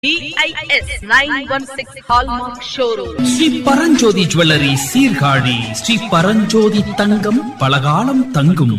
BIS 916 Hallmark Showroom. Sri Paranjothi jewellery Sirkazhi Sri Paranjothi தங்கம் பலகாலம் தங்கும்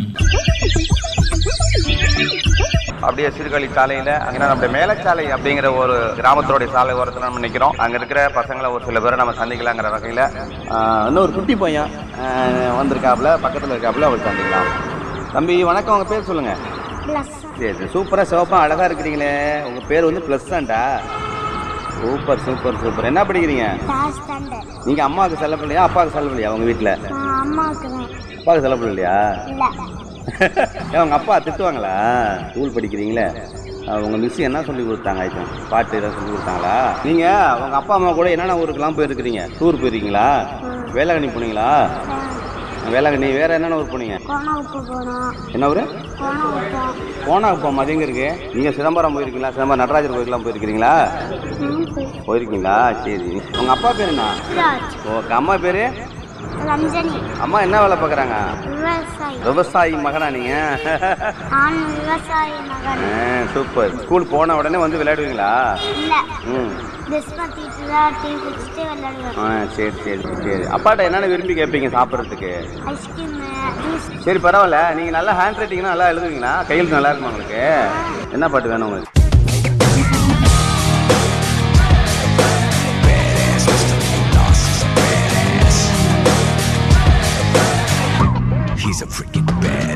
அப்படியே சீர்காழி சாலையில அங்கே நம்முடைய மேலச்சாலை அப்படிங்கிற ஒரு கிராமத்தோடைய சாலை ஓரத்தில் நம்ம நிற்கிறோம் அங்கே இருக்கிற பசங்களை ஒரு சில பேரை நம்ம சந்திக்கலாங்கிற வகையில் இன்னும் ஒரு குட்டி பையன் ஆஹ், வந்திருக்காப்புல பக்கத்தில் இருக்காப்புல அவர் சந்திக்கலாம் தம்பி வணக்கம் உங்கள் பேர் சொல்லுங்க சரி சரி சூப்பராக சிவப்பா அழகாக இருக்கிறீங்களே உங்கள் பேர் வந்து ப்ளஸ் தான்டா சூப்பர் சூப்பர் சூப்பர் என்ன படிக்கிறீங்க தேர்ட் ஸ்டாண்டர்ட் நீங்கள் அம்மாவுக்கு செல்ல பிள்ளையா அப்பாவுக்கு செல்ல பிள்ளையா உங்கள் வீட்டில் நான் அம்மாவுக்கு தான் அப்பாவுக்கு செல்ல பிள்ளை இல்லையா இல்லை ஏன் உங்க அப்பா திட்டுவாங்களா ஸ்கூல் படிக்கிறீங்களே அஹ் உங்க மிஸ் என்ன சொல்லி கொடுத்தாங்க ஐட்டம் பாட்டு ஏதாவது சொல்லி கொடுத்தாங்களா நீங்க உங்க அப்பா அம்மா கூட என்னென்ன ஊருக்கெல்லாம் போயிருக்கிறீங்க டூர் போயிருக்கீங்களா வேளாங்கண்ணி போனீங்களா வேளாங்கண்ணி வேற என்னென்ன ஊர் போனீங்க கோணம் உப்பு போனோம் என்ன ஊர் கோணம் உப்போம் போனாக்குப்பம் அது எங்க இருக்கு நீங்க சிதம்பரம் போயிருக்கீங்களா சிதம்பரம் நடராஜர் கோயிலுக்குலாம் போயிருக்கிறீங்களா போயிருக்கீங்களா சரி உங்க அப்பா பேர் என்ன ராஜ் ஓகே அம்மா பேரு ரஞ்சனி அம்மா என்ன வேலை பார்க்குறாங்க விவசாயி விவசாயி மகனா நீங்க நான் விவசாயி மகன் ஆ, சூப்பர் ஸ்கூல் போன உடனே வந்து விளையாடுவீங்களா இல்லை ம் ட்ரெஸ் மாற்றிட்டு தான் டீ குடிச்சிட்டு விளையாடுவேன் ஆ சரி சரி சரி அப்பாட்ட என்னென்ன விரும்பி கேட்பீங்க சாப்பிட்றதுக்கு ஐஸ்கிரீம் ஜூஸ் சரி பரவாயில்ல நீங்கள் நல்லா ஹேண்ட் ரைட்டிங்னா நல்லா எழுதுவீங்களா கையெழுத்து நல்லா இருக்குமா உங்களுக்கு என்ன பாட்டு வேணும் உங்களுக்கு